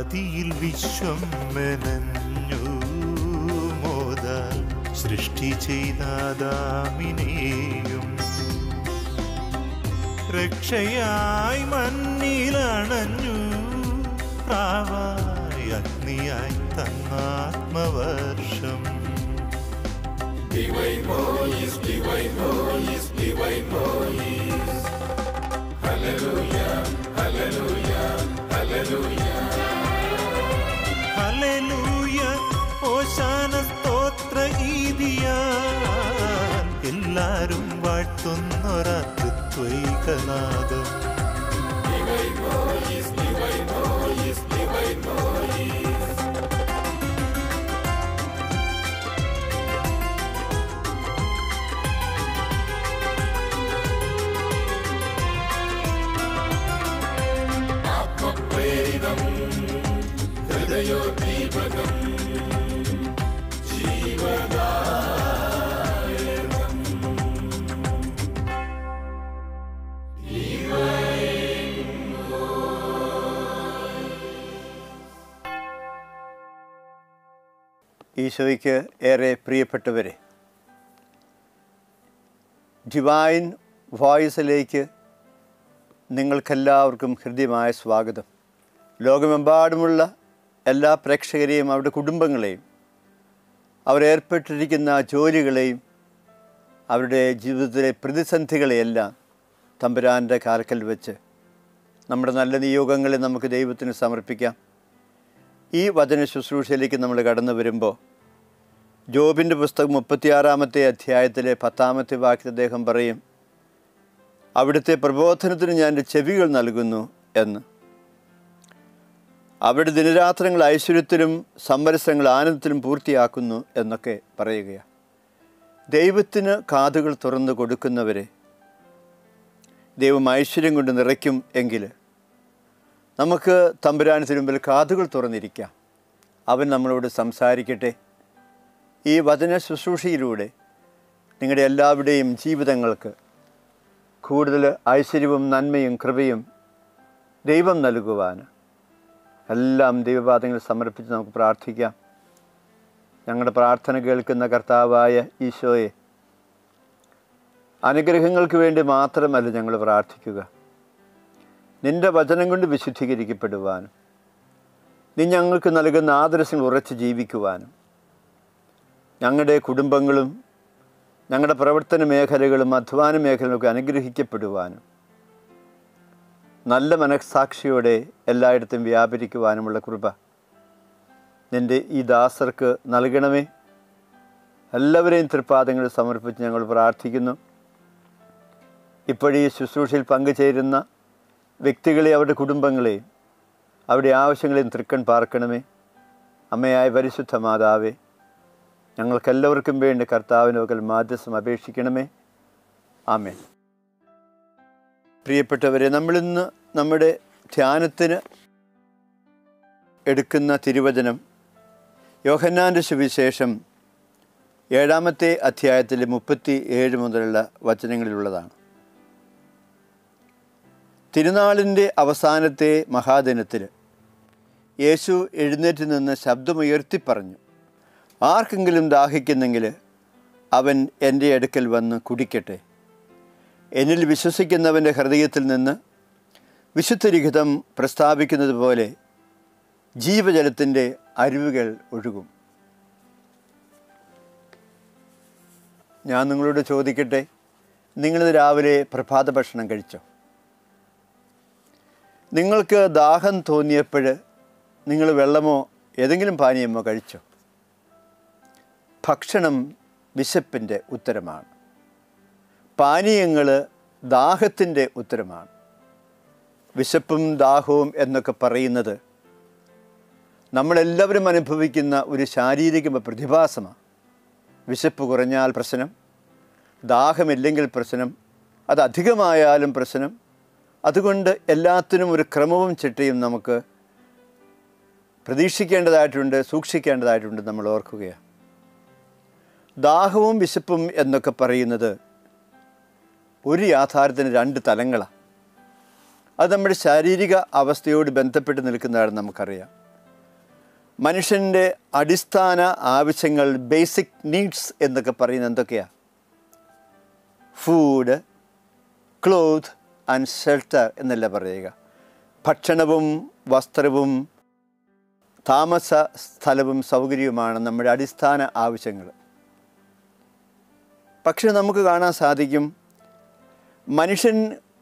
ആദിയിൽ വിശ്വം മെനഞ്ഞു മോദ സൃഷ്ടി ചെയ്താദാമിനെയും രക്ഷയായി മണ്ണിലണഞ്ഞു പ്രാവായി അഗ്നിയായി തന്നാത്മവർഷം ഹല്ലേലൂയ ഓശാന സ്തോത്ര ഗീതിയാൽ എല്ലാരും വാഴ്ത്തുന്നൊരത്വൈകനാദം ഈശോയ്ക്ക് ഏറെ പ്രിയപ്പെട്ടവരെ ഡിവൈൻ വോയിസിലേക്ക് നിങ്ങൾക്കെല്ലാവർക്കും ഹൃദ്യമായ സ്വാഗതം ലോകമെമ്പാടുമുള്ള എല്ലാ പ്രേക്ഷകരെയും അവരുടെ കുടുംബങ്ങളെയും അവരേർപ്പെട്ടിരിക്കുന്ന ജോലികളെയും അവരുടെ ജീവിതത്തിലെ പ്രതിസന്ധികളെയെല്ലാം തമ്പുരാൻ്റെ കാൽക്കൽ വെച്ച് നമ്മുടെ നല്ല നിയോഗങ്ങളെ നമുക്ക് ദൈവത്തിന് സമർപ്പിക്കാം ഈ വചന ശുശ്രൂഷയിലേക്ക് നമ്മൾ കടന്നു വരുമ്പോൾ ജോബിൻ്റെ പുസ്തകം മുപ്പത്തിയാറാമത്തെ അധ്യായത്തിലെ പത്താമത്തെ വാക്യത്തിൽ അദ്ദേഹം പറയും അവിടുത്തെ പ്രബോധനത്തിന് ഞാൻ എൻ്റെ ചെവികൾ നൽകുന്നു എന്ന് അവിടെ ദിനരാത്രങ്ങൾ ഐശ്വര്യത്തിലും സമരസങ്ങൾ ആനന്ദത്തിലും പൂർത്തിയാക്കുന്നു എന്നൊക്കെ പറയുകയാണ് ദൈവത്തിന് കാതുകൾ തുറന്നു കൊടുക്കുന്നവരെ ദൈവം ഐശ്വര്യം കൊണ്ട് നിറയ്ക്കും എങ്കിൽ നമുക്ക് തമ്പുരാനത്തിന് മുമ്പിൽ കാതുകൾ തുറന്നിരിക്കാം അവൻ നമ്മളോട് സംസാരിക്കട്ടെ ഈ വചന ശുശ്രൂഷയിലൂടെ നിങ്ങളുടെ എല്ലാവരുടെയും ജീവിതങ്ങൾക്ക് കൂടുതൽ ഐശ്വര്യവും നന്മയും കൃപയും ദൈവം നൽകുവാൻ എല്ലാം ദൈവപാദങ്ങൾ സമർപ്പിച്ച് നമുക്ക് പ്രാർത്ഥിക്കാം ഞങ്ങളുടെ പ്രാർത്ഥന കേൾക്കുന്ന കർത്താവായ ഈശോയെ അനുഗ്രഹങ്ങൾക്ക് വേണ്ടി മാത്രമല്ല ഞങ്ങൾ പ്രാർത്ഥിക്കുക നിന്റെ വചനം കൊണ്ട് വിശുദ്ധീകരിക്കപ്പെടുവാനും നീ ഞങ്ങൾക്ക് നൽകുന്ന ആദർശങ്ങൾ ഉറച്ചു ജീവിക്കുവാനും ഞങ്ങളുടെ കുടുംബങ്ങളും ഞങ്ങളുടെ പ്രവർത്തന മേഖലകളും അധ്വാന മേഖലകളൊക്കെ അനുഗ്രഹിക്കപ്പെടുവാനും നല്ല മനസ്സാക്ഷിയോടെ എല്ലായിടത്തും വ്യാപരിക്കുവാനുമുള്ള കൃപ നിൻ്റെ ഈ ദാസർക്ക് നൽകണമേ എല്ലാവരെയും തൃപ്പാദങ്ങളിൽ സമർപ്പിച്ച് ഞങ്ങൾ പ്രാർത്ഥിക്കുന്നു ഇപ്പോഴീ ശുശ്രൂഷയിൽ പങ്കുചേരുന്ന വ്യക്തികളെ അവരുടെ കുടുംബങ്ങളെയും അവരുടെ ആവശ്യങ്ങളെയും തൃക്കൺ പാർക്കണമേ അമ്മയായ പരിശുദ്ധ മാതാവേ ഞങ്ങൾക്കെല്ലാവർക്കും വേണ്ടി കർത്താവിൻ്റെ പക്കൽ മാധ്യസ്ഥം അപേക്ഷിക്കണമേ ആമേൻ പ്രിയപ്പെട്ടവരെ നമ്മളിന്ന് നമ്മുടെ ധ്യാനത്തിന് എടുക്കുന്ന തിരുവചനം യോഹന്നാൻ്റെ സുവിശേഷം ഏഴാമത്തെ അധ്യായത്തിലെ മുപ്പത്തി ഏഴ് മുതലുള്ള വചനങ്ങളിലുള്ളതാണ് തിരുനാളിൻ്റെ അവസാനത്തെ മഹാദിനത്തിൽ യേശു എഴുന്നേറ്റ് നിന്ന് ശബ്ദമുയർത്തി പറഞ്ഞു ആർക്കെങ്കിലും ദാഹിക്കുന്നെങ്കിൽ അവൻ എൻ്റെ അടുക്കൽ വന്ന് കുടിക്കട്ടെ എന്നിൽ വിശ്വസിക്കുന്നവൻ്റെ ഹൃദയത്തിൽ നിന്ന് വിശുദ്ധലിഖിതം പ്രസ്താവിക്കുന്നത് പോലെ ജീവജലത്തിൻ്റെ അരുവികൾ ഒഴുകും ഞാൻ നിങ്ങളോട് ചോദിക്കട്ടെ നിങ്ങളിത് രാവിലെ പ്രഭാത ഭക്ഷണം കഴിച്ചോ നിങ്ങൾക്ക് ദാഹം തോന്നിയപ്പോൾ നിങ്ങൾ വെള്ളമോ ഏതെങ്കിലും പാനീയമോ കഴിച്ചോ ഭക്ഷണം വിശപ്പിൻ്റെ ഉത്തരമാണ് പാനീയങ്ങൾ ദാഹത്തിൻ്റെ ഉത്തരമാണ് വിശപ്പും ദാഹവും എന്നൊക്കെ പറയുന്നത് നമ്മളെല്ലാവരും അനുഭവിക്കുന്ന ഒരു ശാരീരിക പ്രതിഭാസമാണ് വിശപ്പ് കുറഞ്ഞാൽ പ്രശ്നം ദാഹമില്ലെങ്കിൽ പ്രശ്നം അത് അധികമായാലും പ്രശ്നം അതുകൊണ്ട് എല്ലാത്തിനും ഒരു ക്രമവും ചിട്ടയും നമുക്ക് പ്രതീക്ഷിക്കേണ്ടതായിട്ടുണ്ട് സൂക്ഷിക്കേണ്ടതായിട്ടുണ്ട് നമ്മൾ ഓർക്കുകയാണ് ദാഹവും വിശപ്പും എന്നൊക്കെ പറയുന്നത് ഒരു യാഥാർത്ഥ്യത്തിന് രണ്ട് തലങ്ങളാണ് അത് നമ്മുടെ ശാരീരിക അവസ്ഥയോട് ബന്ധപ്പെട്ട് നിൽക്കുന്നതാണെന്ന് നമുക്കറിയാം മനുഷ്യൻ്റെ അടിസ്ഥാന ആവശ്യങ്ങൾ ബേസിക് നീഡ്സ് എന്നൊക്കെ പറയുന്നത് എന്തൊക്കെയാണ് ഫുഡ് ക്ലോത്ത് ആൻഡ് ഷെൽട്ടർ എന്നല്ല പറയുക ഭക്ഷണവും വസ്ത്രവും താമസ സ്ഥലവും സൗകര്യവുമാണ് നമ്മുടെ അടിസ്ഥാന ആവശ്യങ്ങൾ പക്ഷെ നമുക്ക് കാണാൻ സാധിക്കും മനുഷ്യൻ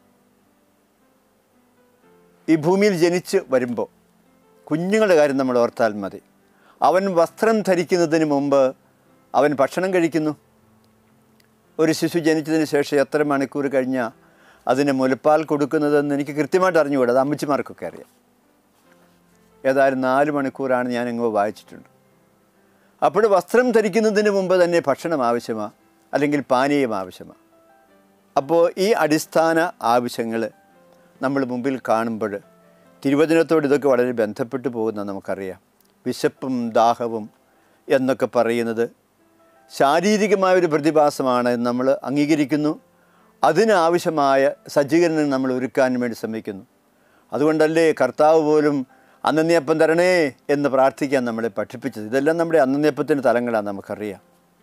ഈ ഭൂമിയിൽ ജനിച്ച് വരുമ്പോൾ കുഞ്ഞുങ്ങളുടെ കാര്യം നമ്മൾ ഓർത്താൽ മതി അവൻ വസ്ത്രം ധരിക്കുന്നതിന് മുമ്പ് അവൻ ഭക്ഷണം കഴിക്കുന്നു ഒരു ശിശു ജനിച്ചതിന് ശേഷം എത്ര മണിക്കൂർ കഴിഞ്ഞാൽ അതിന് മുലപ്പാൽ കൊടുക്കുന്നതെന്ന് എനിക്ക് കൃത്യമായിട്ട് അറിഞ്ഞുകൂടാ അത് അമ്മച്ചിമാർക്കൊക്കെ അറിയാം ഏതായാലും നാല് മണിക്കൂറാണ് ഞാൻ എങ്ങോ വായിച്ചിട്ടുണ്ട് അപ്പോൾ വസ്ത്രം ധരിക്കുന്നതിന് മുമ്പ് തന്നെ ഭക്ഷണം ആവശ്യമാണ് അല്ലെങ്കിൽ പാനീയം ആവശ്യമാണ് അപ്പോൾ ഈ അടിസ്ഥാന ആവശ്യങ്ങൾ നമ്മൾ മുമ്പിൽ കാണുമ്പോൾ തിരുവചനത്തോട് ഇതൊക്കെ വളരെ ബന്ധപ്പെട്ട് പോകുന്ന നമുക്കറിയാം വിശപ്പും ദാഹവും എന്നൊക്കെ പറയുന്നത് ശാരീരികമായ ഒരു പ്രതിഭാസമാണ് എന്ന് നമ്മൾ അംഗീകരിക്കുന്നു അതിനാവശ്യമായ സജ്ജീകരണം നമ്മൾ ഒരുക്കാൻ വേണ്ടി ശ്രമിക്കുന്നു അതുകൊണ്ടല്ലേ കർത്താവ് പോലും അന്നന്യപ്പം തരണേ എന്ന് പ്രാർത്ഥിക്കാൻ നമ്മളെ പഠിപ്പിച്ചത് ഇതെല്ലാം നമ്മുടെ അന്നന്യപ്പത്തിൻ്റെ തലങ്ങളാണ് നമുക്കറിയാം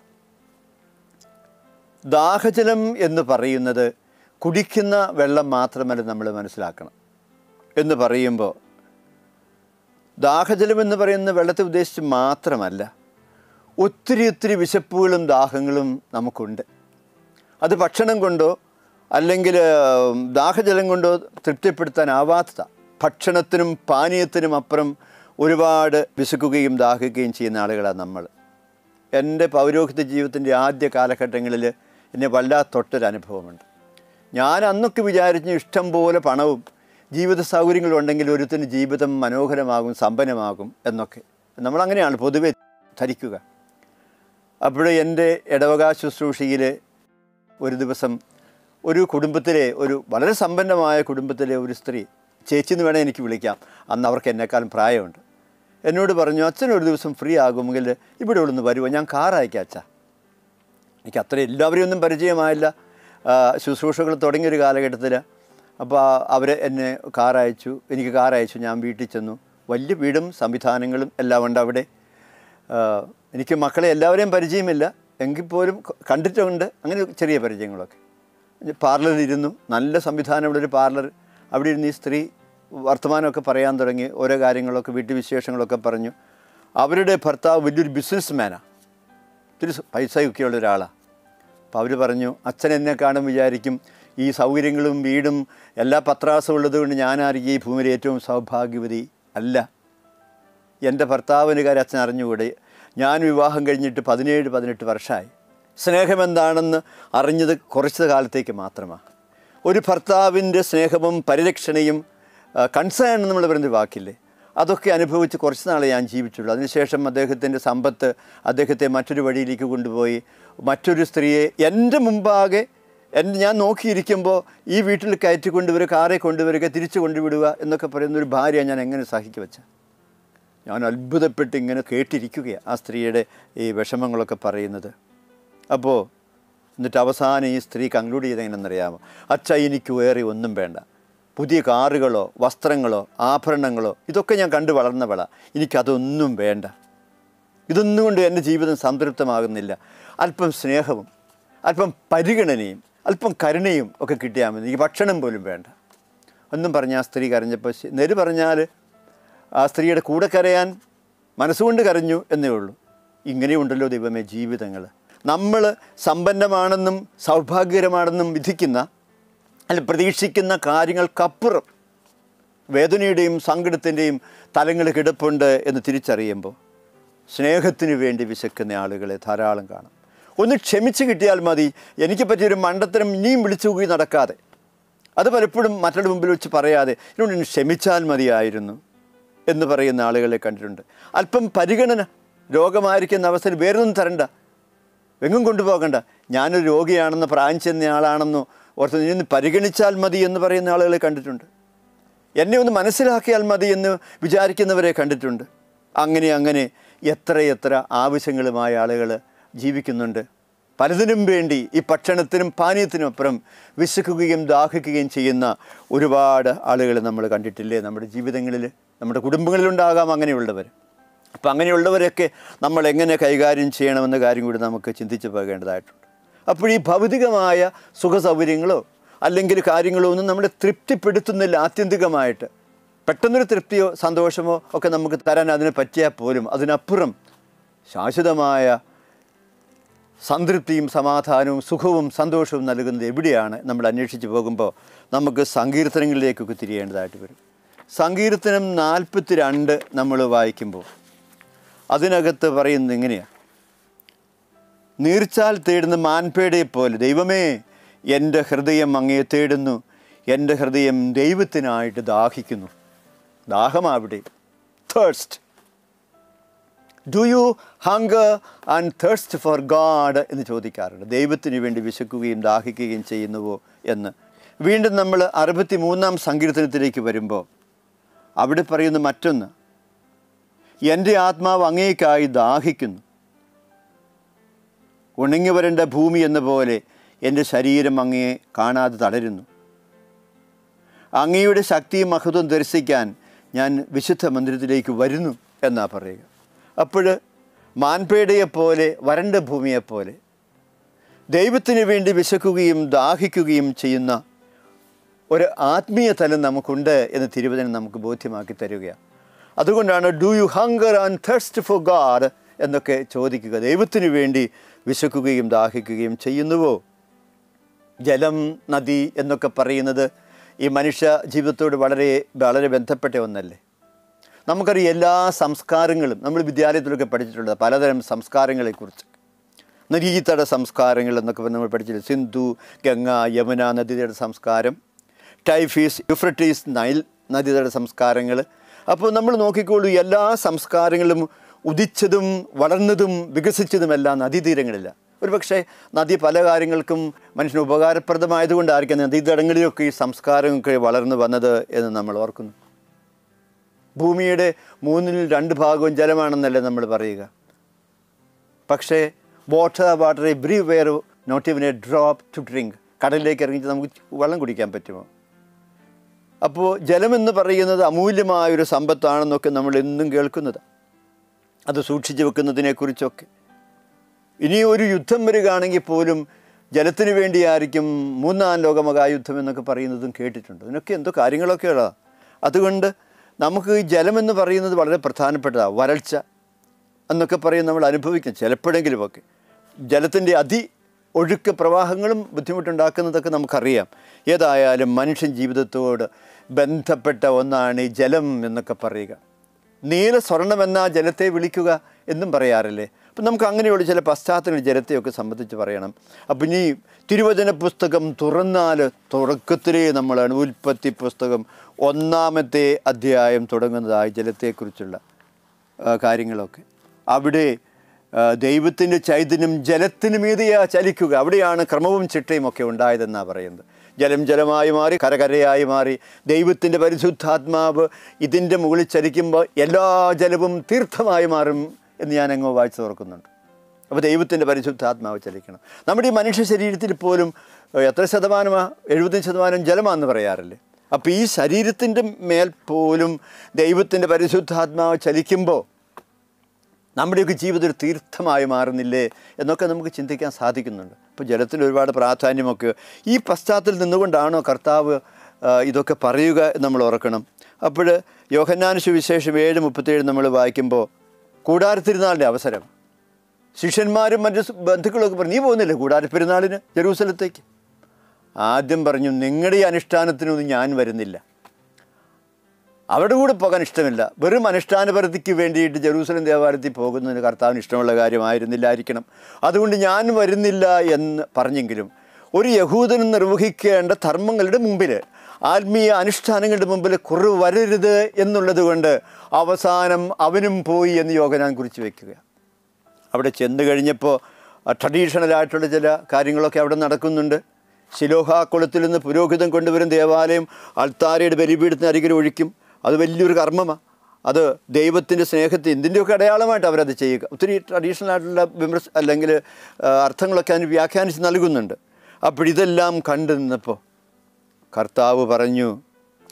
ദാഹജലം എന്ന് പറയുന്നത് കുടിക്കുന്ന വെള്ളം മാത്രമല്ല നമ്മൾ മനസ്സിലാക്കണം എന്ന് പറയുമ്പോൾ ദാഹജലം എന്ന് പറയുന്ന വെള്ളത്തെ ഉദ്ദേശിച്ച് മാത്രമല്ല ഒത്തിരി ഒത്തിരി വിശപ്പുകളും ദാഹങ്ങളും നമുക്കുണ്ട് അത് ഭക്ഷണം കൊണ്ടോ അല്ലെങ്കിൽ ഉം, ദാഹജലം കൊണ്ടോ തൃപ്തിപ്പെടുത്താനാവാത്ത ഭക്ഷണത്തിനും പാനീയത്തിനും അപ്പുറം ഒരുപാട് വിശക്കുകയും ദാഹിക്കുകയും ചെയ്യുന്ന ആളുകളാണ് നമ്മൾ എൻ്റെ പൗരോഹിത്യ ജീവിതത്തിൻ്റെ ആദ്യ കാലഘട്ടങ്ങളിൽ എന്നെ വല്ലാത്തൊട്ടൊരു അനുഭവമുണ്ട് ഞാൻ അന്നൊക്കെ വിചാരിച്ചു ഇഷ്ടം പോലെ പണവും ജീവിത സൗകര്യങ്ങളും ഉണ്ടെങ്കിൽ ഒരുത്തിന് ജീവിതം മനോഹരമാകും സമ്പന്നമാകും എന്നൊക്കെ നമ്മളങ്ങനെയാണ് പൊതുവെ ധരിക്കുക അപ്പോൾ എൻ്റെ ഇടവക ശുശ്രൂഷയിൽ ഒരു ദിവസം ഒരു കുടുംബത്തിലെ ഒരു വളരെ സമ്പന്നമായ കുടുംബത്തിലെ ഒരു സ്ത്രീ ചേച്ചി എന്ന് വേണേൽ എനിക്ക് വിളിക്കാം അന്ന് അവർക്ക് എന്നെക്കാളും പ്രായമുണ്ട് എന്നോട് പറഞ്ഞു അച്ഛൻ ഒരു ദിവസം ഫ്രീ ആകുമെങ്കിൽ ഇവിടെ ഉള്ളൊന്ന് വരുമോ ഞാൻ കാർ അയക്കാം അച്ഛാ എനിക്ക് അത്ര എല്ലാവരെയും ഒന്നും പരിചയമായില്ല ആ, ശുശ്രൂഷകൾ തുടങ്ങിയൊരു കാലഘട്ടത്തിൽ അപ്പോൾ അവർ എന്നെ കാർ അയച്ചു എനിക്ക് കാർ അയച്ചു ഞാൻ വീട്ടിൽ ചെന്നു വലിയ വീടും സംവിധാനങ്ങളും എല്ലാം ഉണ്ട് അവിടെ ആ, എനിക്ക് മക്കളെ എല്ലാവരെയും പരിചയമില്ല എങ്കിൽ പോലും ക- കണ്ടിട്ടുണ്ട് അങ്ങനെ ചെറിയ പരിചയങ്ങളൊക്കെ പാർലറിൽ ഇരുന്നു നല്ല സംവിധാനമുള്ളൊരു പാർലർ അവിടെ ഇരുന്ന് ഈ സ്ത്രീ വർത്തമാനമൊക്കെ പറയാൻ തുടങ്ങി ഓരോ കാര്യങ്ങളൊക്കെ വീട്ടു വിശേഷങ്ങളൊക്കെ പറഞ്ഞു അവരുടെ ഭർത്താവ് വലിയൊരു ബിസിനസ് മാനാണ് ഒത്തിരി സ- പൈസയൊക്കെ ഉള്ള ഒരാളാണ് അപ്പോൾ അവർ പറഞ്ഞു അച്ഛൻ എന്നെ കാണും വിചാരിക്കും ഈ സൗകര്യങ്ങളും വീടും എല്ലാ പത്രാസവും ഉള്ളതുകൊണ്ട് ഞാനായിരിക്കും ഈ ഭൂമിയിലെ ഏറ്റവും സൗഭാഗ്യവതി അല്ല എൻ്റെ ഭർത്താവിന് കാര്യം അച്ഛൻ അറിഞ്ഞുകൂടെ ഞാൻ വിവാഹം കഴിഞ്ഞിട്ട് പതിനേഴ് പതിനെട്ട് വർഷമായി സ്നേഹം എന്താണെന്ന് അറിഞ്ഞത് കുറച്ച് കാലത്തേക്ക് മാത്രമാണ് ഒരു ഭർത്താവിൻ്റെ സ്നേഹവും പരിരക്ഷണയും കൺസേൺ എന്ന് നമ്മൾ പറയുന്ന ഒരു വാക്കില്ലേ അതൊക്കെ അനുഭവിച്ച് കുറച്ച് നാളെ ഞാൻ ജീവിച്ചുള്ളൂ അതിനുശേഷം അദ്ദേഹത്തിൻ്റെ സമ്പത്ത് അദ്ദേഹത്തെ മറ്റൊരു വഴിയിലേക്ക് കൊണ്ടുപോയി മറ്റൊരു സ്ത്രീയെ എൻ്റെ മുമ്പാകെ എൻ്റെ ഞാൻ നോക്കിയിരിക്കുമ്പോൾ ഈ വീട്ടിൽ കയറ്റി കൊണ്ടുവരിക കാറെ കൊണ്ടുവരിക തിരിച്ചു കൊണ്ടുവിടുക എന്നൊക്കെ പറയുന്ന ഒരു ഭാര്യ ഞാൻ എങ്ങനെ സഹിക്കുക വെച്ച ഞാൻ അത്ഭുതപ്പെട്ട് ഇങ്ങനെ കേട്ടിരിക്കുകയാണ് ആ സ്ത്രീയുടെ ഈ വിഷമങ്ങളൊക്കെ പറയുന്നത് അപ്പോൾ എന്നിട്ട് അവസാനം ഈ സ്ത്രീ കൺക്ലൂഡ് ചെയ്ത് എങ്ങനെയെന്നറിയാമോ അച്ഛ എനിക്ക് വേറെ ഒന്നും വേണ്ട പുതിയ കാറുകളോ വസ്ത്രങ്ങളോ ആഭരണങ്ങളോ ഇതൊക്കെ ഞാൻ കണ്ടു വളർന്നവള എനിക്കതൊന്നും വേണ്ട ഇതൊന്നും കൊണ്ട് എൻ്റെ ജീവിതം സംതൃപ്തമാകുന്നില്ല അല്പം സ്നേഹവും അല്പം പരിഗണനയും അല്പം കരുണയും ഒക്കെ കിട്ടിയാൽ മതി എനിക്ക് ഭക്ഷണം പോലും വേണ്ട ഒന്നും പറഞ്ഞ് ആ സ്ത്രീ കരഞ്ഞപ്പോൾ ശ- നെരു പറഞ്ഞാൽ ആ സ്ത്രീയുടെ കൂടെ കരയാൻ മനസ്സുകൊണ്ട് കരഞ്ഞു എന്നേ ഉള്ളൂ ഇങ്ങനെയുണ്ടല്ലോ ദൈവമേ ജീവിതങ്ങൾ നമ്മൾ സമ്പന്നമാണെന്നും സൗഭാഗ്യകരമാണെന്നും വിധിക്കുന്ന അല്ല പ്രതീക്ഷിക്കുന്ന കാര്യങ്ങൾക്കപ്പുറം വേദനയുടെയും സങ്കടത്തിൻ്റെയും തലങ്ങൾ കിടപ്പുണ്ട് എന്ന് തിരിച്ചറിയുമ്പോൾ സ്നേഹത്തിന് വേണ്ടി വിശക്കുന്ന ആളുകളെ ധാരാളം കാണാം ഒന്ന് ക്ഷമിച്ച് കിട്ടിയാൽ മതി എനിക്ക് പറ്റിയൊരു മണ്ടത്തരം ഇനിയും വിളിച്ചു കൂടി നടക്കാതെ അത് പലപ്പോഴും മറ്റുള്ള മുമ്പിൽ വെച്ച് പറയാതെ എന്നോട് ഇനി ക്ഷമിച്ചാൽ മതിയായിരുന്നു എന്ന് പറയുന്ന ആളുകളെ കണ്ടിട്ടുണ്ട് അല്പം പരിഗണന രോഗമായിരിക്കുന്ന അവസ്ഥയിൽ വേറൊന്നും തരണ്ട എങ്ങും കൊണ്ടുപോകണ്ട ഞാനൊരു രോഗിയാണെന്ന് പ്രായം ചെന്ന ആളാണെന്നോ ഓർത്ത് നീ ഒന്ന് പരിഗണിച്ചാൽ മതി എന്ന് പറയുന്ന ആളുകളെ കണ്ടിട്ടുണ്ട് എന്നെ ഒന്ന് മനസ്സിലാക്കിയാൽ മതി എന്ന് വിചാരിക്കുന്നവരെ കണ്ടിട്ടുണ്ട് അങ്ങനെ അങ്ങനെ എത്രയെത്ര ആവശ്യങ്ങളുമായ ആളുകൾ ജീവിക്കുന്നുണ്ട് പലതിനും വേണ്ടി ഈ ഭക്ഷണത്തിനും പാനീയത്തിനും അപ്പുറം വിശക്കുകയും ദാഹിക്കുകയും ചെയ്യുന്ന ഒരുപാട് ആളുകൾ നമ്മൾ കണ്ടിട്ടില്ലേ നമ്മുടെ ജീവിതങ്ങളിൽ നമ്മുടെ കുടുംബങ്ങളിലുണ്ടാകാം അങ്ങനെയുള്ളവർ അപ്പം അങ്ങനെയുള്ളവരൊക്കെ നമ്മൾ എങ്ങനെ കൈകാര്യം ചെയ്യണമെന്ന കാര്യം കൂടി നമുക്ക് ചിന്തിച്ചു പോകേണ്ടതായിട്ടുണ്ട് അപ്പോൾ ഈ ഭൗതികമായ സുഖസൗകര്യങ്ങളോ അല്ലെങ്കിൽ കാര്യങ്ങളോ ഒന്നും നമ്മളെ തൃപ്തിപ്പെടുത്തുന്നില്ല ആത്യന്തികമായിട്ട് പെട്ടെന്നൊരു തൃപ്തിയോ സന്തോഷമോ ഒക്കെ നമുക്ക് തരാൻ അതിന് പറ്റിയാൽ പോലും അതിനപ്പുറം ശാശ്വതമായ സംതൃപ്തിയും സമാധാനവും സുഖവും സന്തോഷവും നൽകുന്നത് എവിടെയാണ് നമ്മൾ അന്വേഷിച്ച് പോകുമ്പോൾ നമുക്ക് സങ്കീർത്തനങ്ങളിലേക്കൊക്കെ തിരിയേണ്ടതായിട്ട് വരും സങ്കീർത്തനം നാൽപ്പത്തി രണ്ട് നമ്മൾ വായിക്കുമ്പോൾ അതിനകത്ത് പറയുന്നത് ഇങ്ങനെയാണ് നീർച്ചാൽ തേടുന്ന മാൻപേടയെ പോലെ ദൈവമേ എൻ്റെ ഹൃദയം അങ്ങയെ തേടുന്നു എൻ്റെ ഹൃദയം ദൈവത്തിനായിട്ട് ദാഹിക്കുന്നു ദാഹമാവിടെ thirst do you hunger and thirst for God എന്ന് ചോദിക്കാറുണ്ട് ദൈവത്തിന് വേണ്ടി വിശക്കുകയും ദാഹിക്കുകയും ചെയ്യുന്നുവോ എന്ന് വീണ്ടും നമ്മൾ അറുപത്തി മൂന്നാം സങ്കീർത്തനത്തിലേക്ക് വരുമ്പോൾ അവിടെ പറയുന്ന മറ്റൊന്ന് എൻ്റെ ആത്മാവ് അങ്ങേക്കായി ദാഹിക്കുന്നു ഉണങ്ങി വരേണ്ട ഭൂമി എന്ന പോലെ എൻ്റെ ശരീരം അങ്ങയെ കാണാതെ തളരുന്നു അങ്ങയുടെ ശക്തിയും മഹത്വം ദർശിക്കാൻ ഞാൻ വിശുദ്ധ മന്ദിരത്തിലേക്ക് വരുന്നു എന്നാ പറയുക അപ്പോൾ മാൻപേടയെപ്പോലെ വരണ്ട ഭൂമിയെപ്പോലെ ദൈവത്തിന് വേണ്ടി വിശക്കുകയും ദാഹിക്കുകയും ചെയ്യുന്ന ഒരു ആത്മീയ തലം നമുക്കുണ്ട് എന്ന് തിരുവചനം നമുക്ക് ബോധ്യമാക്കി തരികയാണ് അതുകൊണ്ടാണ് do you hunger and thirst for God എന്നൊക്കെ ചോദിക്കുക ദൈവത്തിന് വേണ്ടി വിശക്കുകയും ദാഹിക്കുകയും ചെയ്യുന്നുവോ ജലം നദി എന്നൊക്കെ പറയുന്നത് ഈ മനുഷ്യ ജീവിതത്തോട് വളരെ വളരെ ബന്ധപ്പെട്ട ഒന്നല്ലേ നമുക്കറിയാം എല്ലാ സംസ്കാരങ്ങളും നമ്മൾ വിദ്യാലയത്തിലൊക്കെ പഠിച്ചിട്ടുണ്ട് പലതരം സംസ്കാരങ്ങളെക്കുറിച്ച് നദീതട സംസ്കാരങ്ങൾ എന്നൊക്കെ പറഞ്ഞ് നമ്മൾ പഠിച്ചിട്ടുണ്ട് സിന്ധു ഗംഗ യമുന നദീതട സംസ്കാരം ടൈഫീസ് യുഫ്രട്ടീസ് നൈൽ നദീതട സംസ്കാരങ്ങൾ അപ്പോൾ നമ്മൾ നോക്കിക്കോളൂ എല്ലാ സംസ്കാരങ്ങളും ഉദിച്ചതും വളർന്നതും വികസിച്ചതുമെല്ലാം നദീതീരങ്ങളില്ല ഒരുപക്ഷെ നദി പല കാര്യങ്ങൾക്കും മനുഷ്യന് ഉപകാരപ്രദമായതുകൊണ്ടായിരിക്കും നദീതടങ്ങളിലൊക്കെ ഈ സംസ്കാരമൊക്കെ വളർന്നു വന്നത് എന്ന് നമ്മൾ ഓർക്കുന്നു ഭൂമിയുടെ മൂന്നിൽ രണ്ട് ഭാഗവും ജലമാണെന്നല്ലേ നമ്മൾ പറയുക പക്ഷേ water water everywhere not even a drop to drink കടലിലേക്ക് ഇറങ്ങിയിട്ട് നമുക്ക് വെള്ളം കുടിക്കാൻ പറ്റുമോ അപ്പോൾ ജലമെന്ന് പറയുന്നത് അമൂല്യമായൊരു സമ്പത്താണെന്നൊക്കെ നമ്മൾ എന്നും കേൾക്കുന്നത് അത് സൂക്ഷിച്ചു വെക്കുന്നതിനെക്കുറിച്ചൊക്കെ ഇനി ഒരു യുദ്ധം വരികയാണെങ്കിൽ പോലും ജലത്തിന് വേണ്ടിയായിരിക്കും മൂന്നാം ലോകമഹായുദ്ധം എന്നൊക്കെ പറയുന്നതും കേട്ടിട്ടുണ്ട് ഇതിനൊക്കെ എന്തോ കാര്യങ്ങളൊക്കെ ഉള്ളതാണ് അതുകൊണ്ട് നമുക്ക് ഈ ജലമെന്ന് പറയുന്നത് വളരെ പ്രധാനപ്പെട്ടതാണ് വരൾച്ച എന്നൊക്കെ പറയും നമ്മൾ അനുഭവിക്കും ചിലപ്പോഴെങ്കിലുമൊക്കെ ജലത്തിൻ്റെ അതി ഒഴുക്ക് പ്രവാഹങ്ങളും ബുദ്ധിമുട്ടുണ്ടാക്കുന്നതൊക്കെ നമുക്കറിയാം ഏതായാലും മനുഷ്യൻ ജീവിതത്തോട് ബന്ധപ്പെട്ട ഒന്നാണ് ഈ ജലം എന്നൊക്കെ പറയുക നീല സ്വർണമെന്ന ജലത്തെ വിളിക്കുക എന്നും പറയാറില്ലേ അപ്പം നമുക്ക് അങ്ങനെയുള്ള ചില പശ്ചാത്തല ജലത്തെയൊക്കെ സംബന്ധിച്ച് പറയണം അപ്പം ഇനി തിരുവചന പുസ്തകം തുറന്നാൽ തുടക്കത്തിലേ നമ്മളാണ് ഉൽപ്പത്തി പുസ്തകം ഒന്നാമത്തെ അധ്യായം തുടങ്ങുന്നതായി ജലത്തെക്കുറിച്ചുള്ള ആ, കാര്യങ്ങളൊക്കെ അവിടെ ദൈവത്തിൻ്റെ ചൈതന്യം ജലത്തിന് മീതിയാ ചലിക്കുക അവിടെയാണ് ക്രമവും ചിട്ടയും ഒക്കെ ഉണ്ടായതെന്നാണ് പറയുന്നത് ജലം ജലമായി മാറി കരകരയായി മാറി ദൈവത്തിൻ്റെ പരിശുദ്ധാത്മാവ് ഇതിൻ്റെ മുകളിൽ ചലിക്കുമ്പോൾ എല്ലാ ജലവും തീർത്ഥമായി മാറും എന്ന് ഞാൻ അങ്ങ് വായിച്ചു ഓർക്കുന്നുണ്ട് അപ്പോൾ ദൈവത്തിൻ്റെ പരിശുദ്ധാത്മാവ് ചലിക്കണം നമ്മുടെ ഈ മനുഷ്യ ശരീരത്തിൽ പോലും ഏഹ്, എത്ര ശതമാനമാണ് എഴുപത്തഞ്ച് ശതമാനം ജലമാണെന്ന് പറയാറില്ലേ അപ്പോൾ ഈ ശരീരത്തിൻ്റെ മേൽ പോലും ദൈവത്തിൻ്റെ പരിശുദ്ധാത്മാവ് ചലിക്കുമ്പോൾ നമ്മുടെയൊക്കെ ജീവിതം ഒരു തീർത്ഥമായി മാറുന്നില്ലേ എന്നൊക്കെ നമുക്ക് ചിന്തിക്കാൻ സാധിക്കുന്നുണ്ട് അപ്പോൾ ജലത്തിന് ഒരുപാട് പ്രാധാന്യമൊക്കെ ഈ പശ്ചാത്തലത്തിൽ നിന്നുകൊണ്ടാണോ കർത്താവ് ആ, ഇതൊക്കെ പറയുക എന്ന് നമ്മൾ ഓർക്കണം അപ്പോൾ യോഹന്നാന സുവിശേഷം ഏഴ് മുപ്പത്തേഴ് നമ്മൾ വായിക്കുമ്പോൾ കൂടാരത്തിരുന്നാളിൻ്റെ അവസരം ശിഷ്യന്മാരും മറ്റ് സ് ബന്ധുക്കളൊക്കെ പറഞ്ഞു നീ പോകുന്നില്ലേ കൂടാരപ്പെരുന്നാളിന് ജെറൂസലത്തേക്ക് ആദ്യം പറഞ്ഞു നിങ്ങളുടെ ഈ അനുഷ്ഠാനത്തിനൊന്നും ഞാൻ വരുന്നില്ല അവിടെ കൂടെ പോകാൻ ഇഷ്ടമില്ല വെറും അനുഷ്ഠാനപരത്തിക്ക് വേണ്ടിയിട്ട് ജെറൂസലം ദേവാലയത്തിൽ പോകുന്നതിന് കർത്താവിന് ഇഷ്ടമുള്ള കാര്യമായിരുന്നില്ലായിരിക്കണം അതുകൊണ്ട് ഞാൻ വരുന്നില്ല എന്ന് പറഞ്ഞെങ്കിലും ഒരു യഹൂദനും നിർവഹിക്കേണ്ട ധർമ്മങ്ങളുടെ മുമ്പിൽ ആത്മീയ അനുഷ്ഠാനങ്ങളുടെ മുമ്പിൽ കുറവ് വരരുത് എന്നുള്ളത് കൊണ്ട് അവസാനം അവനും പോയി എന്ന് യോഗനാൻ കുറിച്ച് വയ്ക്കുക അവിടെ ചെന്ന് കഴിഞ്ഞപ്പോൾ ട്രഡീഷണലായിട്ടുള്ള ചില കാര്യങ്ങളൊക്കെ അവിടെ നടക്കുന്നുണ്ട് ശിലോഹ കുളത്തിൽ നിന്ന് പുരോഹിതം കൊണ്ടുവരും ദേവാലയം അൾത്താരയുടെ ബലിപീഠത്തിന് അരികിൽ ഒഴിക്കും അത് വലിയൊരു കർമ്മമാണ് അത് ദൈവത്തിൻ്റെ സ്നേഹത്തെ എന്തിൻ്റെയൊക്കെ അടയാളമായിട്ട് അവരത് ചെയ്യുക ഒത്തിരി ട്രഡീഷണൽ ആയിട്ടുള്ള വിമർശ അല്ലെങ്കിൽ ആ, അർത്ഥങ്ങളൊക്കെ അതിന് വ്യാഖ്യാനിച്ച് നൽകുന്നുണ്ട് അപ്പോൾ ഇതെല്ലാം കണ്ടു നിന്നപ്പോൾ കർത്താവ് പറഞ്ഞു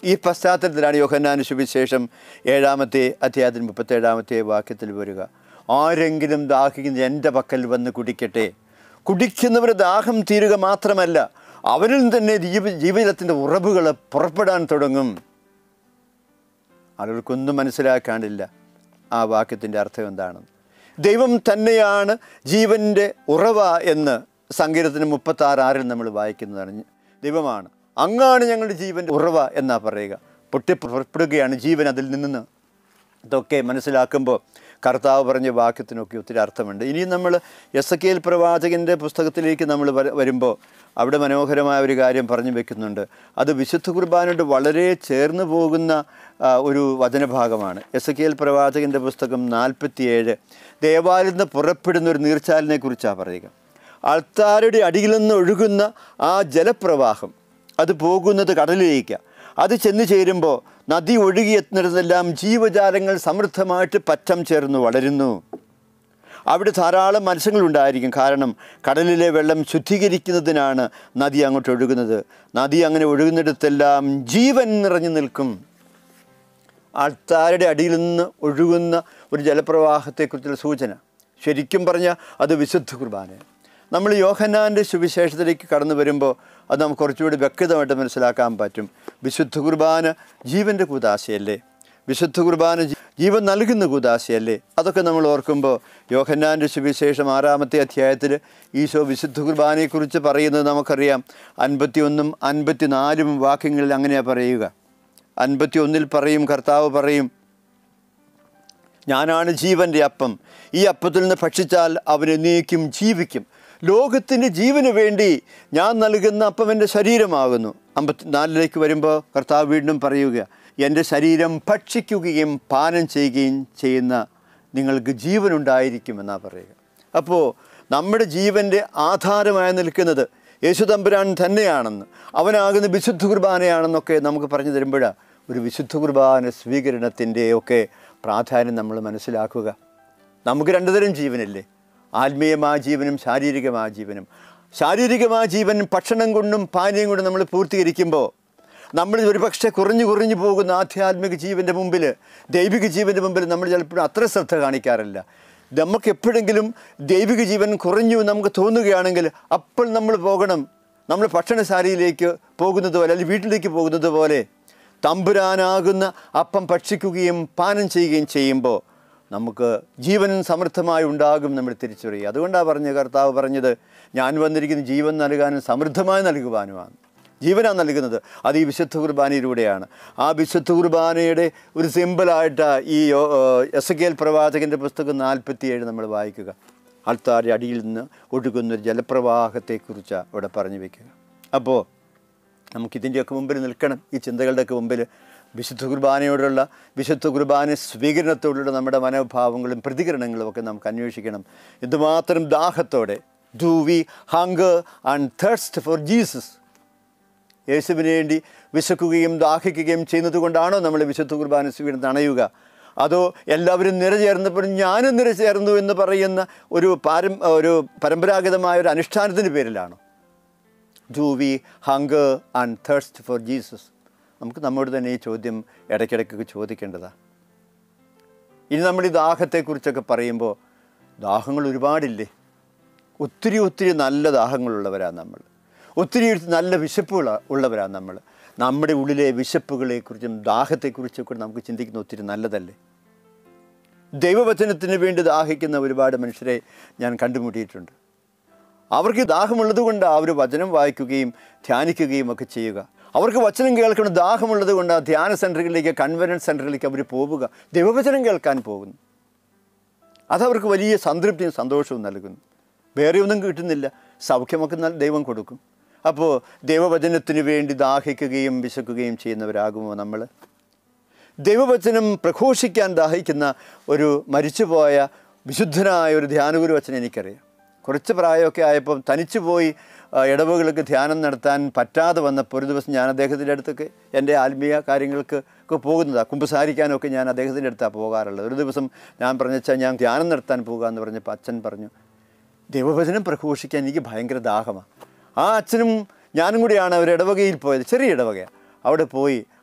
ഈ പശ്ചാത്തലത്തിലാണ് യോഹന്നാന് സുവിശേഷം ഏഴാമത്തെ അധ്യായത്തിന് മുപ്പത്തേഴാമത്തെ വാക്യത്തിൽ വരിക ആരെങ്കിലും ദാഹിക്കുന്ന എൻ്റെ പക്കൽ വന്ന് കുടിക്കട്ടെ കുടിക്കുന്നവർ ദാഹം തീരുക മാത്രമല്ല അവരിൽ തന്നെ ജീവ ജീവിതത്തിൻ്റെ ഉറവുകൾ പുറപ്പെടാൻ തുടങ്ങും ആളുകൾക്കൊന്നും മനസ്സിലാക്കാനില്ല ആ വാക്യത്തിൻ്റെ അർത്ഥം എന്താണെന്ന് ദൈവം തന്നെയാണ് ജീവൻ്റെ ഉറവ എന്ന് സങ്കീർത്തനം മുപ്പത്താറ് ആറിൽ നമ്മൾ വായിക്കുന്നതാണ് ദൈവമാണ് അങ്ങാണ് ഞങ്ങളുടെ ജീവൻ്റെ ഉറവ എന്നാ പറയുക പൊട്ടി പുറപ്പെടുകയാണ് ജീവൻ അതിൽ നിന്ന് ഇതൊക്കെ മനസ്സിലാക്കുമ്പോൾ കർത്താവ് പറഞ്ഞ വാക്യത്തിനൊക്കെ ഒത്തിരി അർത്ഥമുണ്ട് ഇനി നമ്മൾ എസ് കെ എൽ പ്രവാചകൻ്റെ പുസ്തകത്തിലേക്ക് നമ്മൾ വര- വരുമ്പോൾ അവിടെ മനോഹരമായ ഒരു കാര്യം പറഞ്ഞു വെക്കുന്നുണ്ട് അത് വിശുദ്ധ കുർബാനയോട് വളരെ ചേർന്ന് പോകുന്ന ആ, ഒരു വചനഭാഗമാണ് എസ് കെ എൽ പ്രവാചകൻ്റെ പുസ്തകം നാൽപ്പത്തിയേഴ് ദേവാലയത്തിൽ നിന്ന് പുറപ്പെടുന്ന ഒരു നീർച്ചാലിനെ കുറിച്ചാണ് പറയുക ആൾത്താരുടെ അടിയിൽ നിന്ന് ഒഴുകുന്ന ആ ജലപ്രവാഹം അത് പോകുന്നത് കടലിലേക്ക് അത് ചെന്ന് ചേരുമ്പോൾ നദി ഒഴുകിയെത്തുന്നിടത്തെല്ലാം ജീവജാലങ്ങൾ സമൃദ്ധമായിട്ട് പറ്റം ചേർന്ന് വളരുന്നു അവിടെ ധാരാളം മത്സ്യങ്ങളുണ്ടായിരിക്കും കാരണം കടലിലെ വെള്ളം ശുദ്ധീകരിക്കുന്നതിനാണ് നദി അങ്ങോട്ട് ഒഴുകുന്നത് നദി അങ്ങനെ ഒഴുകുന്നിടത്തെല്ലാം ജീവൻ നിറഞ്ഞു നിൽക്കും ആൾത്താരുടെ അടിയിൽ നിന്ന് ഒഴുകുന്ന ഒരു ജലപ്രവാഹത്തെക്കുറിച്ചുള്ള സൂചന ശരിക്കും പറഞ്ഞാൽ അത് വിശുദ്ധ കുർബാനയാണ് നമ്മൾ യോഹന്നാൻ്റെ സുവിശേഷത്തിലേക്ക് കടന്നു വരുമ്പോൾ അത് നമുക്ക് കുറച്ചുകൂടി വ്യക്തമായിട്ട് മനസ്സിലാക്കാൻ പറ്റും വിശുദ്ധ കുർബാന ജീവൻ്റെ കൂതാശയല്ലേ വിശുദ്ധ കുർബാന ജീ- ജീവൻ നൽകുന്ന കൂതാശയല്ലേ അതൊക്കെ നമ്മൾ ഓർക്കുമ്പോൾ യോഹന്നാൻ്റെ സുവിശേഷം ആറാമത്തെ അധ്യായത്തിൽ ഈശോ വിശുദ്ധ കുർബാനയെക്കുറിച്ച് പറയുന്നത് നമുക്കറിയാം അൻപത്തിയൊന്നും അൻപത്തിനാലും വാക്യങ്ങളിൽ അങ്ങനെയാണ് പറയുക അൻപത്തി ഒന്നിൽ പറയും കർത്താവ് പറയും ഞാനാണ് ജീവൻ്റെ അപ്പം ഈ അപ്പത്തിൽ നിന്ന് ഭക്ഷിച്ചാൽ അവൻ എന്നേക്കും ജീവിക്കും ലോകത്തിൻ്റെ ജീവന് വേണ്ടി ഞാൻ നൽകുന്ന അപ്പം എൻ്റെ ശരീരമാകുന്നു അമ്പത്തിനാലിലേക്ക് വരുമ്പോൾ കർത്താവ് വീണ്ടും പറയുക എൻ്റെ ശരീരം ഭക്ഷിക്കുകയും പാനം ചെയ്യുകയും ചെയ്യുന്ന നിങ്ങൾക്ക് ജീവനുണ്ടായിരിക്കുമെന്നാണ് പറയുക അപ്പോൾ നമ്മുടെ ജീവൻ്റെ ആധാരമായി നിൽക്കുന്നത് യേശു തമ്പുരാൻ തന്നെയാണെന്ന് അവനാകുന്ന വിശുദ്ധ കുർബാനയാണെന്നൊക്കെ നമുക്ക് പറഞ്ഞു തരുമ്പോഴാണ് ഒരു വിശുദ്ധ കുർബാന സ്വീകരണത്തിൻ്റെ ഒക്കെ പ്രാധാന്യം നമ്മൾ മനസ്സിലാക്കുക നമുക്ക് രണ്ടുതരം ജീവനല്ലേ ആത്മീയമായ ജീവനും ശാരീരികമായ ജീവനും ശാരീരികമായ ജീവൻ ഭക്ഷണം കൊണ്ടും പാനീയം കൊണ്ടും നമ്മൾ പൂർത്തീകരിക്കുമ്പോൾ നമ്മൾ ഒരുപക്ഷെ കുറഞ്ഞു കുറഞ്ഞു പോകുന്ന ആധ്യാത്മിക ജീവൻ്റെ മുമ്പിൽ ദൈവിക ജീവൻ്റെ മുമ്പിൽ നമ്മൾ ചിലപ്പോഴും അത്ര ശ്രദ്ധ കാണിക്കാറില്ല നമുക്ക് എപ്പോഴെങ്കിലും ദൈവിക ജീവൻ കുറഞ്ഞു എന്ന് നമുക്ക് തോന്നുകയാണെങ്കിൽ അപ്പോൾ നമ്മൾ പോകണം നമ്മൾ ഭക്ഷണശാലയിലേക്ക് പോകുന്നത് പോലെ അല്ലെങ്കിൽ വീട്ടിലേക്ക് പോകുന്നത് പോലെ തമ്പുരാനാകുന്ന അപ്പം ഭക്ഷിക്കുകയും പാനം ചെയ്യുകയും ചെയ്യുമ്പോൾ നമുക്ക് ജീവൻ സമൃദ്ധമായി ഉണ്ടാകും നമ്മൾ തിരിച്ചറിയുക അതുകൊണ്ടാണ് പറഞ്ഞ കർത്താവ് പറഞ്ഞത് ഞാൻ വന്നിരിക്കുന്ന ജീവൻ നൽകാനും സമൃദ്ധമായി നൽകുവാനുമാണ് ജീവനാണ് നൽകുന്നത് അത് ഈ വിശുദ്ധ കുർബാനയിലൂടെയാണ് ആ വിശുദ്ധ കുർബാനയുടെ ഒരു സിമ്പിളായിട്ട് ഈ എസ് കെ എൽ പ്രവാചകൻ്റെ പുസ്തകം നാൽപ്പത്തിയേഴ് നമ്മൾ വായിക്കുക ആൾത്താരുടെ അടിയിൽ നിന്ന് ഒഴുകുന്ന ഒരു ജലപ്രവാഹത്തെക്കുറിച്ച് അവിടെ പറഞ്ഞു വയ്ക്കുക അപ്പോൾ നമുക്കിതിൻ്റെയൊക്കെ മുമ്പിൽ നിൽക്കണം ഈ ചിന്തകളുടെയൊക്കെ മുമ്പിൽ വിശുദ്ധ കുർബാനയോടുള്ള വിശുദ്ധ കുർബാന സ്വീകരണത്തോടുള്ള നമ്മുടെ മനോഭാവങ്ങളും പ്രതികരണങ്ങളും ഒക്കെ നമുക്ക് അന്വേഷിക്കണം എന്തുമാത്രം ദാഹത്തോടെ do we hunger and thirst for Jesus യേശുവിന് വേണ്ടി വിശക്കുകയും ദാഹിക്കുകയും ചെയ്യുന്നത് കൊണ്ടാണോ നമ്മൾ വിശുദ്ധ കുർബാന സ്വീകരണം അണയുക അതോ എല്ലാവരും നിറചേർന്നപ്പോൾ ഞാനും നിറചേർന്നു എന്ന് പറയുന്ന ഒരു പാരം ഒരു പരമ്പരാഗതമായ ഒരു അനുഷ്ഠാനത്തിൻ്റെ പേരിലാണോ do we hunger and thirst for Jesus നമുക്ക് നമ്മോട് തന്നെ ഈ ചോദ്യം ഇടയ്ക്കിടയ്ക്കൊക്കെ ചോദിക്കേണ്ടതാണ് ഇനി നമ്മൾ ഈ ദാഹത്തെക്കുറിച്ചൊക്കെ പറയുമ്പോൾ ദാഹങ്ങൾ ഒരുപാടില്ലേ ഒത്തിരി ഒത്തിരി നല്ല ദാഹങ്ങളുള്ളവരാണ് നമ്മൾ ഒത്തിരി നല്ല വിശപ്പുകൾ ഉള്ളവരാണ് നമ്മൾ നമ്മുടെ ഉള്ളിലെ വിശപ്പുകളെക്കുറിച്ചും ദാഹത്തെക്കുറിച്ചൊക്കെ നമുക്ക് ചിന്തിക്കുന്ന ഒത്തിരി നല്ലതല്ലേ ദൈവവചനത്തിന് വേണ്ടി ദാഹിക്കുന്ന ഒരുപാട് മനുഷ്യരെ ഞാൻ കണ്ടുമുട്ടിയിട്ടുണ്ട് അവർക്ക് ദാഹമുള്ളത് കൊണ്ട് അവർ വചനം വായിക്കുകയും ധ്യാനിക്കുകയും ഒക്കെ ചെയ്യുക അവർക്ക് വചനം കേൾക്കണം ദാഹമുള്ളത് കൊണ്ട് ആ ധ്യാന സെൻറ്ററുകളിലേക്ക് കൺവെൻസ് സെൻറ്ററിലേക്ക് അവർ പോവുക ദൈവവചനം കേൾക്കാൻ പോകുന്നു അതവർക്ക് വലിയ സംതൃപ്തിയും സന്തോഷവും നൽകുന്നു വേറെ ഒന്നും കിട്ടുന്നില്ല സൗഖ്യമൊക്കെ നൽ- ദൈവം കൊടുക്കും അപ്പോൾ ദൈവവചനത്തിന് വേണ്ടി ദാഹിക്കുകയും വിശക്കുകയും ചെയ്യുന്നവരാകുമോ നമ്മൾ ദൈവവചനം പ്രഘോഷിക്കാൻ ദാഹിക്കുന്ന ഒരു മരിച്ചുപോയ വിശുദ്ധനായ ഒരു ധ്യാനഗുരു വചനം എനിക്കറിയാം കുറച്ച് പ്രായമൊക്കെ ആയപ്പം തനിച്ചു പോയി ആ, ഇടവകൾക്ക് ധ്യാനം നടത്താൻ പറ്റാതെ വന്നപ്പോൾ ഒരു ദിവസം ഞാൻ അദ്ദേഹത്തിൻ്റെ അടുത്തൊക്കെ എൻ്റെ ആത്മീയ കാര്യങ്ങൾക്ക് ഒക്കെ പോകുന്നതാണ് കുമ്പസാരിക്കാനൊക്കെ ഞാൻ അദ്ദേഹത്തിൻ്റെ അടുത്താണ് പോകാറുള്ളത് ഒരു ദിവസം ഞാൻ പറഞ്ഞാൽ ഞാൻ ധ്യാനം നടത്താൻ പോകുക എന്ന് പറഞ്ഞപ്പോൾ അച്ഛൻ പറഞ്ഞു ദൈവവചനം പ്രഘോഷിക്കാൻ എനിക്ക് ഭയങ്കര ദാഹമാണ് ആ അച്ഛനും ഞാനും കൂടിയാണ് അവർ ഇടവകയിൽ പോയത് ചെറിയ ഇടവകയാണ് അവിടെ പോയി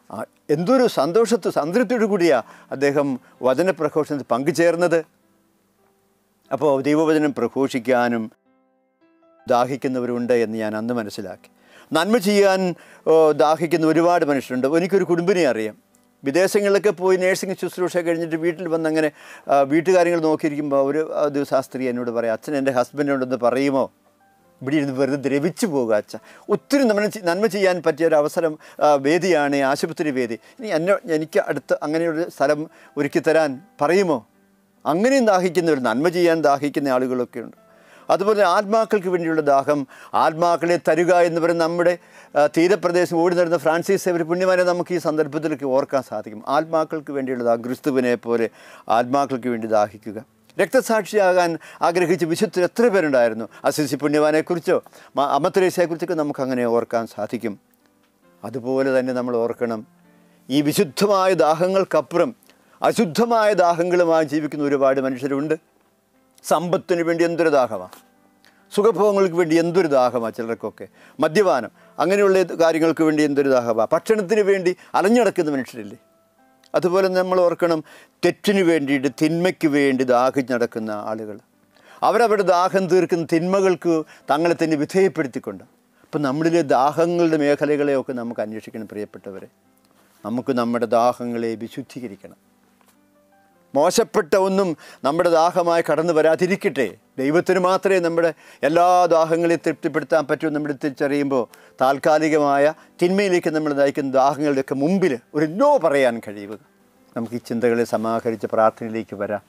ആ, എന്തൊരു സന്തോഷത്ത് സംതൃപ്തിയോടു കൂടിയാണ് അദ്ദേഹം വചനപ്രഘോഷണത്തിൽ പങ്കുചേർന്നത് അപ്പോൾ ദൈവവചനം പ്രഘോഷിക്കാനും ദാഹിക്കുന്നവരുണ്ട് എന്ന് ഞാൻ അന്ന് മനസ്സിലാക്കി നന്മ ചെയ്യാൻ ഓ, ദാഹിക്കുന്ന ഒരുപാട് മനുഷ്യരുണ്ട് എനിക്കൊരു കുടുംബിനെ അറിയാം വിദേശങ്ങളിലൊക്കെ പോയി നേഴ്സിംഗ് ശുശ്രൂഷ കഴിഞ്ഞിട്ട് വീട്ടിൽ വന്ന് അങ്ങനെ ആ, വീട്ടുകാര്യങ്ങൾ നോക്കിയിരിക്കുമ്പോൾ ഒരു ആ, ദിവസം ആ സ്ത്രീ എന്നോട് പറയാം അച്ഛൻ എൻ്റെ ഹസ്ബൻഡിനോടൊന്ന് പറയുമോ ഇവിടെ ഇരുന്ന് വെറുതെ ദ്രവിച്ചു പോകുക അച്ഛ ഒത്തിരി നമ്മൾ നന്മ ചെയ്യാൻ പറ്റിയ ഒരു അവസരം ആ, വേദിയാണ് ഈ ആശുപത്രി വേദി ഇനി എന്നെ എനിക്ക് അടുത്ത് അങ്ങനെയൊരു സ്ഥലം ഒരുക്കി തരാൻ പറയുമോ അങ്ങനെയും ദാഹിക്കുന്നവർ നന്മ ചെയ്യാൻ ദാഹിക്കുന്ന ആളുകളൊക്കെ ഉണ്ട് അതുപോലെ ആത്മാക്കൾക്ക് വേണ്ടിയുള്ള ദാഹം ആത്മാക്കളെ തരുക എന്ന് പറയുന്ന നമ്മുടെ ആ, തീരപ്രദേശം ഓടി നടന്ന ഫ്രാൻസിസ് സേവർ പുണ്യമാരെ നമുക്ക് ഈ സന്ദർഭത്തിലേക്ക് ഓർക്കാൻ സാധിക്കും ആത്മാക്കൾക്ക് വേണ്ടിയുള്ള ദാ- ക്രിസ്തുവിനെ പോലെ ആത്മാക്കൾക്ക് വേണ്ടി ദാഹിക്കുക രക്തസാക്ഷിയാകാൻ ആഗ്രഹിച്ച വിശുദ്ധർ എത്ര പേരുണ്ടായിരുന്നു അസിസി പുണ്യവാനെക്കുറിച്ചോ മ- അമത്തരേസയെക്കുറിച്ചൊക്കെ നമുക്ക് അങ്ങനെ ഓർക്കാൻ സാധിക്കും അതുപോലെ തന്നെ നമ്മൾ ഓർക്കണം ഈ വിശുദ്ധമായ ദാഹങ്ങൾക്കപ്പുറം അശുദ്ധമായ ദാഹങ്ങളുമായി ജീവിക്കുന്ന ഒരുപാട് മനുഷ്യരുണ്ട് സമ്പത്തിന് വേണ്ടി എന്തൊരു ദാഹമാണ് സുഖഭോഗങ്ങൾക്ക് വേണ്ടി എന്തൊരു ദാഹമാണ് ചിലർക്കൊക്കെ മദ്യപാനം അങ്ങനെയുള്ള കാര്യങ്ങൾക്ക് വേണ്ടി എന്തൊരു ദാഹമാണ് ഭക്ഷണത്തിന് വേണ്ടി അലഞ്ഞടക്കുന്ന മനുഷ്യരില്ലേ അതുപോലെ നമ്മൾ ഓർക്കണം തെറ്റിന് വേണ്ടിയിട്ട് തിന്മയ്ക്ക് വേണ്ടി ദാഹിച്ച് നടക്കുന്ന ആളുകൾ അവരവരുടെ ദാഹം തീർക്കുന്ന തിന്മകൾക്ക് തങ്ങളെ തന്നെ വിധേയപ്പെടുത്തിക്കൊണ്ട് അപ്പം നമ്മളിലെ ദാഹങ്ങളുടെ മേഖലകളെയൊക്കെ നമുക്ക് അന്വേഷിക്കണം പ്രിയപ്പെട്ടവരെ നമുക്ക് നമ്മുടെ ദാഹങ്ങളെ വിശുദ്ധീകരിക്കണം മോശപ്പെട്ട ഒന്നും നമ്മുടെ ദാഹമായി കടന്നു വരാതിരിക്കട്ടെ ദൈവത്തിന് മാത്രമേ നമ്മുടെ എല്ലാ ദാഹങ്ങളെയും തൃപ്തിപ്പെടുത്താൻ പറ്റൂ നമ്മൾ തിരിച്ചറിയുമ്പോൾ താൽക്കാലികമായ തിന്മയിലേക്ക് നമ്മൾ നയിക്കുന്ന ദാഹങ്ങളുടെയൊക്കെ മുമ്പിൽ ഒരു നോ പറയാൻ കഴിയുക നമുക്ക് ഈ ചിന്തകളെ സമാഹരിച്ച് പ്രാർത്ഥനയിലേക്ക് വരാം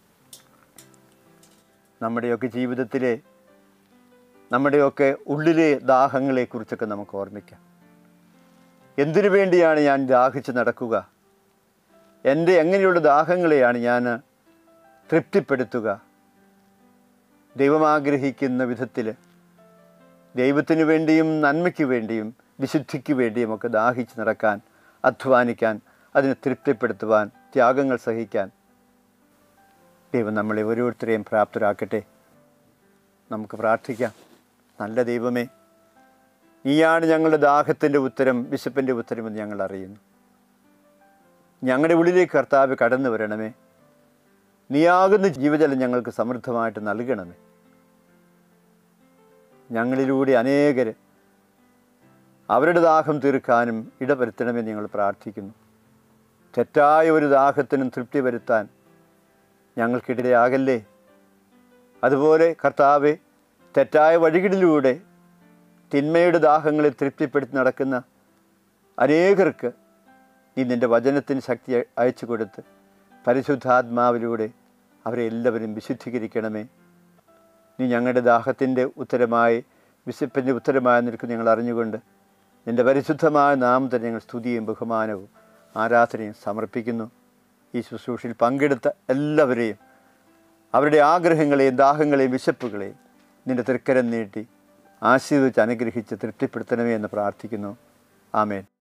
നമ്മുടെയൊക്കെ ജീവിതത്തിലെ നമ്മുടെയൊക്കെ ഉള്ളിലെ ദാഹങ്ങളെക്കുറിച്ചൊക്കെ നമുക്ക് ഓർമ്മിക്കാം എന്തിനു വേണ്ടിയാണ് ഞാൻ ദാഹിച്ച് നടക്കുക എൻ്റെ എങ്ങനെയുള്ള ദാഹങ്ങളെയാണ് ഞാൻ തൃപ്തിപ്പെടുത്തുക ദൈവം ആഗ്രഹിക്കുന്ന വിധത്തിൽ ദൈവത്തിന് വേണ്ടിയും നന്മയ്ക്ക് വേണ്ടിയും വിശുദ്ധിക്ക് വേണ്ടിയും ഒക്കെ ദാഹിച്ച് നടക്കാൻ അധ്വാനിക്കാൻ അതിനെ തൃപ്തിപ്പെടുത്തുവാൻ ത്യാഗങ്ങൾ സഹിക്കാൻ ദൈവം നമ്മളെ ഓരോരുത്തരെയും പ്രാപ്തരാക്കട്ടെ നമുക്ക് പ്രാർത്ഥിക്കാം നല്ല ദൈവമേ നീയാണ് ഞങ്ങളുടെ ദാഹത്തിൻ്റെ ഉത്തരം വിശപ്പിൻ്റെ ഉത്തരമെന്ന് ഞങ്ങൾ അറിയുന്നു ഞങ്ങളുടെ ഉള്ളിലേക്ക് കർത്താവ് കടന്നു വരണമേ നീയാകുന്ന ജീവജലം ഞങ്ങൾക്ക് സമൃദ്ധമായിട്ട് നൽകണമേ ഞങ്ങളിലൂടെ അനേകർ അവരുടെ ദാഹം തീർക്കാനും ഇടവരുത്തണമെന്ന് ഞങ്ങൾ പ്രാർത്ഥിക്കുന്നു തെറ്റായ ഒരു ദാഹത്തിനും തൃപ്തി വരുത്താൻ ഞങ്ങൾക്കിടയാകല്ലേ അതുപോലെ കർത്താവെ തെറ്റായ വഴികളിലൂടെ തിന്മയുടെ ദാഹങ്ങളെ തൃപ്തിപ്പെടുത്തി നടക്കുന്ന അനേകർക്ക് നീ നിൻ്റെ വചനത്തിന് ശക്തി അയ- അയച്ചു കൊടുത്ത് പരിശുദ്ധാത്മാവിലൂടെ അവരെ എല്ലാവരും വിശുദ്ധീകരിക്കണമേ നീ ഞങ്ങളുടെ ദാഹത്തിൻ്റെ ഉത്തരമായി വിശപ്പിൻ്റെ ഉത്തരമായി നിൽക്കും ഞങ്ങൾ അറിഞ്ഞുകൊണ്ട് നിൻ്റെ പരിശുദ്ധമായ നാമത്തിൽ ഞങ്ങൾ സ്തുതിയും ബഹുമാനവും ആരാധനയും സമർപ്പിക്കുന്നു ഈ ശുശ്രൂഷയിൽ പങ്കെടുത്ത എല്ലാവരെയും അവരുടെ ആഗ്രഹങ്ങളെയും ദാഹങ്ങളെയും വിശപ്പുകളെയും നിൻ്റെ തൃക്കരം നീട്ടി ആശീർവദിച്ച് അനുഗ്രഹിച്ച് തൃപ്തിപ്പെടുത്തണമേ എന്ന് പ്രാർത്ഥിക്കുന്നു ആമേൻ